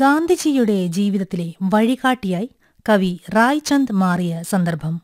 ഗാന്ധിജിയുടെ ജീവിതത്തിലെ വഴികാട്ടിയായി കവി റായ്ചന്ദ് മാറിയ സന്ദർഭം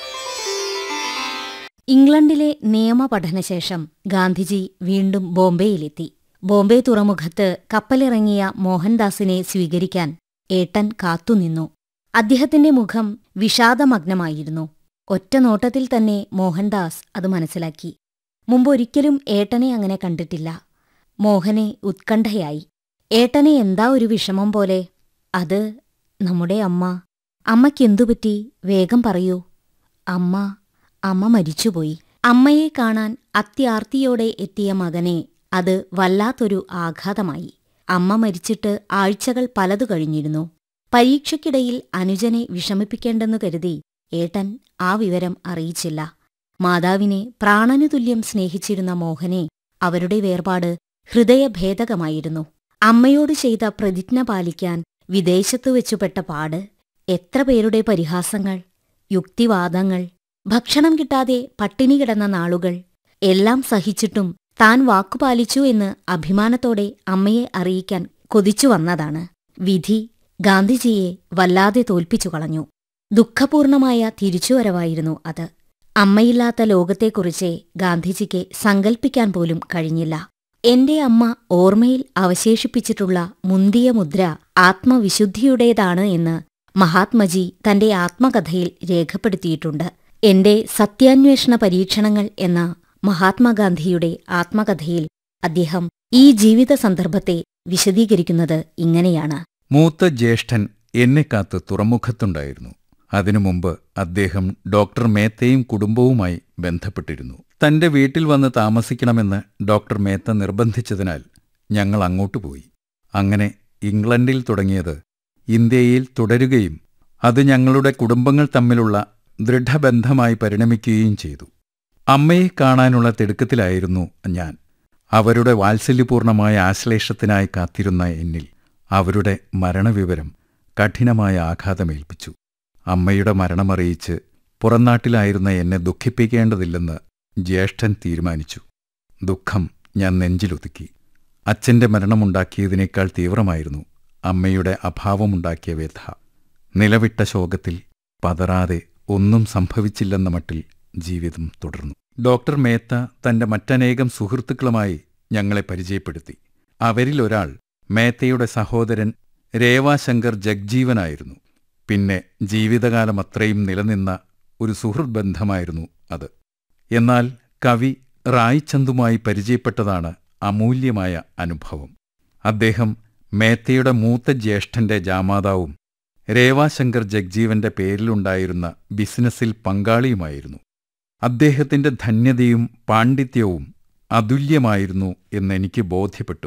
ഇംഗ്ലണ്ടിലെ നിയമപഠനശേഷം ഗാന്ധിജി വീണ്ടും ബോംബെയിലെത്തി ബോംബെ തുറമുഖത്ത് കപ്പലിറങ്ങിയ മോഹൻദാസിനെ സ്വീകരിക്കാൻ ഏട്ടൻ കാത്തുനിന്നു അദ്ദേഹത്തിന്റെ മുഖം വിഷാദമഗ്നമായിരുന്നു ഒറ്റ നോട്ടത്തിൽ തന്നെ മോഹൻദാസ് അത് മനസ്സിലാക്കി മുമ്പൊരിക്കലും ഏട്ടനെ അങ്ങനെ കണ്ടിട്ടില്ല മോഹനെ ഉത്കണ്ഠയായി ഏട്ടനെ എന്താ ഒരു വിഷമം പോലെ അത് നമ്മുടെ അമ്മ അമ്മയ്ക്കെന്തുപറ്റി വേഗം പറയൂ അമ്മ അമ്മ മരിച്ചുപോയി അമ്മയെ കാണാൻ അത്യാർത്തിയോടെ എത്തിയ മകനെ അത് വല്ലാത്തൊരു ആഘാതമായി അമ്മ മരിച്ചിട്ട് ആഴ്ചകൾ പലതു കഴിഞ്ഞിരുന്നു പരീക്ഷയ്ക്കിടയിൽ അനുജനെ വിഷമിപ്പിക്കേണ്ടെന്നു കരുതി ഏട്ടൻ ആ വിവരം അറിയിച്ചില്ല മാതാവിനെ പ്രാണനു തുല്യം സ്നേഹിച്ചിരുന്ന മോഹനെ അവരുടെ വേർപാട് ഹൃദയഭേദകമായിരുന്നു അമ്മയോട് ചെയ്ത പ്രതിജ്ഞ പാലിക്കാൻ വിദേശത്തു വെച്ചുപെട്ട പാട് എത്ര പേരുടെ പരിഹാസങ്ങൾ യുക്തിവാദങ്ങൾ ഭക്ഷണം കിട്ടാതെ പട്ടിണി കിടന്ന നാളുകൾ എല്ലാം സഹിച്ചിട്ടും താൻ വാക്കുപാലിച്ചു എന്ന് അഭിമാനത്തോടെ അമ്മയെ അറിയിക്കാൻ കൊതിച്ചു വന്നതാണ് വിധി ഗാന്ധിജിയെ വല്ലാതെ തോൽപ്പിച്ചു കളഞ്ഞു ദുഃഖപൂർണമായ തിരിച്ചുവരവായിരുന്നു അത് അമ്മയില്ലാത്ത ലോകത്തെക്കുറിച്ച് ഗാന്ധിജിക്ക് സങ്കൽപ്പിക്കാൻ പോലും കഴിഞ്ഞില്ല എന്റെ അമ്മ ഓർമ്മയിൽ അവശേഷിപ്പിച്ചിട്ടുള്ള മുന്തിയ മുദ്ര ആത്മവിശുദ്ധിയുടേതാണ് എന്ന് മഹാത്മജി തന്റെ ആത്മകഥയിൽ രേഖപ്പെടുത്തിയിട്ടുണ്ട് എന്റെ സത്യാന്വേഷണ പരീക്ഷണങ്ങൾ എന്ന മഹാത്മാഗാന്ധിയുടെ ആത്മകഥയിൽ അദ്ദേഹം ഈ ജീവിത സന്ദർഭത്തെ വിശദീകരിക്കുന്നത് ഇങ്ങനെയാണ് മൂത്ത ജ്യേഷ്ഠൻ എന്നെ കാത്ത് തുറമുഖത്തുണ്ടായിരുന്നു അതിനു മുമ്പ് അദ്ദേഹം ഡോക്ടർ മേത്തയും കുടുംബവുമായി ബന്ധപ്പെട്ടിരുന്നു തന്റെ വീട്ടിൽ വന്ന് താമസിക്കണമെന്ന് ഡോക്ടർ മേത്ത നിർബന്ധിച്ചതിനാൽ ഞങ്ങൾ അങ്ങോട്ട് പോയി അങ്ങനെ ഇംഗ്ലണ്ടിൽ തുടങ്ങിയത് ഇന്ത്യയിൽ തുടരുകയും അത് ഞങ്ങളുടെ കുടുംബങ്ങൾ തമ്മിലുള്ള ദൃഢബന്ധമായി പരിണമിക്കുകയും ചെയ്തു അമ്മയെ കാണാനുള്ള തിടുക്കത്തിലായിരുന്നു ഞാൻ അവരുടെ വാത്സല്യപൂർണമായ ആശ്ലേഷത്തിനായി കാത്തിരുന്ന എന്നിൽ അവരുടെ മരണവിവരം കഠിനമായ ആഘാതമേൽപ്പിച്ചു അമ്മയുടെ മരണമറിയിച്ച് പുറംനാട്ടിലായിരുന്ന എന്നെ ദുഃഖിപ്പിക്കേണ്ടതില്ലെന്ന് ജ്യേഷ്ഠൻ തീരുമാനിച്ചു ദുഃഖം ഞാൻ നെഞ്ചിലൊതുക്കി അച്ഛന്റെ മരണമുണ്ടാക്കിയതിനേക്കാൾ തീവ്രമായിരുന്നു അമ്മയുടെ അഭാവമുണ്ടാക്കിയ വ്യഥ നിലവിട്ട ശോകത്തിൽ പതറാതെ ഒന്നും സംഭവിച്ചില്ലെന്ന മട്ടിൽ ജീവിതം തുടർന്നു ഡോക്ടർ മേത്ത തന്റെ മറ്റനേകം സുഹൃത്തുക്കളുമായി ഞങ്ങളെ പരിചയപ്പെടുത്തി അവരിലൊരാൾ മേത്തയുടെ സഹോദരൻ രേവാശങ്കർ ജഗ്ജീവനായിരുന്നു പിന്നെ ജീവിതകാലം അത്രയും നിലനിന്ന ഒരു സുഹൃത് ബന്ധമായിരുന്നു അത് എന്നാൽ കവി റായ്ചന്ദുമായി പരിചയപ്പെട്ടതാണ് അമൂല്യമായ അനുഭവം അദ്ദേഹം മേത്തയുടെ മൂത്ത ജ്യേഷ്ഠന്റെ ജാമാതാവും രേവാശങ്കർ ജഗ്ജീവന്റെ പേരിലുണ്ടായിരുന്ന ബിസിനസ്സിൽ പങ്കാളിയുമായിരുന്നു അദ്ദേഹത്തിന്റെ ധന്യതയും പാണ്ഡിത്യവും അതുല്യമായിരുന്നു എന്നെനിക്ക് ബോധ്യപ്പെട്ടു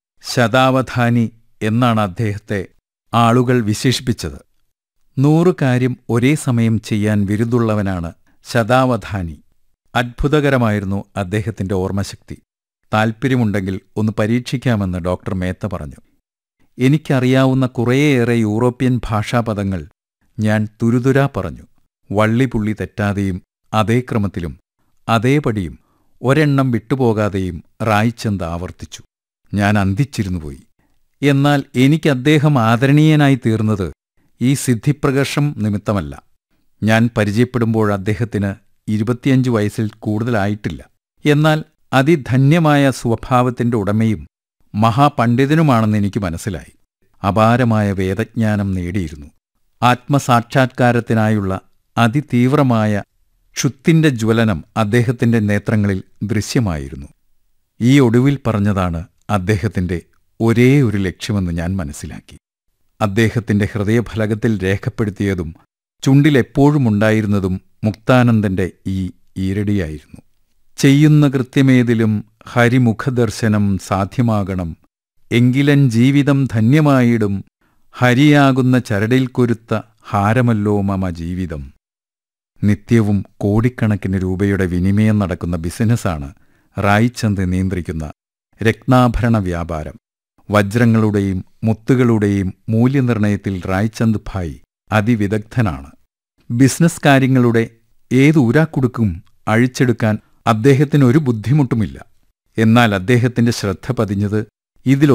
ശതാവധാനി എന്നാണ് അദ്ദേഹത്തെ ആളുകൾ വിശേഷിപ്പിച്ചത് നൂറ് കാര്യം ഒരേ സമയം ചെയ്യാൻ വിരുദുള്ളവനാണ് ശതാവധാനി അത്ഭുതകരമായിരുന്നു അദ്ദേഹത്തിന്റെ ഓർമ്മശക്തി താൽപ്പര്യമുണ്ടെങ്കിൽ ഒന്ന് പരീക്ഷിക്കാമെന്ന് ഡോക്ടർ മേത്ത പറഞ്ഞു എനിക്കറിയാവുന്ന കുറേയേറെ യൂറോപ്യൻ ഭാഷാപദങ്ങൾ ഞാൻ തുരുതുരാ പറഞ്ഞു വള്ളിപുള്ളി തെറ്റാതെയും അതേ ക്രമത്തിലും അതേപടിയും ഒരെണ്ണം വിട്ടുപോകാതെയും റായ്ചന്ദ് ആവർത്തിച്ചു ഞാൻ അന്തിച്ചിരുന്നുപോയി എന്നാൽ എനിക്ക് അദ്ദേഹം ആദരണീയനായി തീർന്നത് ഈ സിദ്ധിപ്രകർഷം നിമിത്തമല്ല ഞാൻ പരിചയപ്പെടുമ്പോൾ അദ്ദേഹത്തിന് ഇരുപത്തിയഞ്ച് വയസ്സിൽ കൂടുതലായിട്ടില്ല എന്നാൽ അതിധന്യമായ സ്വഭാവത്തിന്റെ ഉടമയും മഹാപണ്ഡിതനുമാണെന്ന് എനിക്ക് മനസ്സിലായി അപാരമായ വേദജ്ഞാനം നേടിയിരുന്നു ആത്മസാക്ഷാത്കാരത്തിനായുള്ള അതിതീവ്രമായ ക്ഷുത്തിന്റെ ജ്വലനം അദ്ദേഹത്തിന്റെ നേത്രങ്ങളിൽ ദൃശ്യമായിരുന്നു ഈ ഒടുവിൽ പറഞ്ഞതാണ് അദ്ദേഹത്തിന്റെ ഒരേ ഒരു ലക്ഷ്യമെന്ന് ഞാൻ മനസ്സിലാക്കി അദ്ദേഹത്തിന്റെ ഹൃദയഫലകത്തിൽ രേഖപ്പെടുത്തിയതും ചുണ്ടിലെപ്പോഴും ഉണ്ടായിരുന്നതും മുക്താനന്ദന്റെ ഈ ഈരടിയായിരുന്നു ചെയ്യുന്ന കൃത്യമേതിലും ഹരിമുഖദർശനം സാധ്യമാകണം എങ്കിലൻ ജീവിതം ധന്യമായിടും ഹരിയാകുന്ന ചരടിൽ കൊരുത്ത ഹാരമല്ലോ മമ ജീവിതം നിത്യവും കോടിക്കണക്കിന് രൂപയുടെ വിനിമയം നടക്കുന്ന ബിസിനസ്സാണ് റായ്ചന്ദ് നിയന്ത്രിക്കുന്ന രത്നാഭരണ വ്യാപാരം വജ്രങ്ങളുടെയും മുത്തുകളുടെയും മൂല്യനിർണയത്തിൽ റായ്ചന്ദ് ഭായ് അതിവിദഗ്ധനാണ് ബിസിനസ് കാര്യങ്ങളുടെ ഏത് ഊരാക്കുടുക്കും അഴിച്ചെടുക്കാൻ അദ്ദേഹത്തിന് ഒരു ബുദ്ധിമുട്ടുമില്ല എന്നാൽ അദ്ദേഹത്തിന്റെ ശ്രദ്ധ പതിഞ്ഞത് ഇതിൽ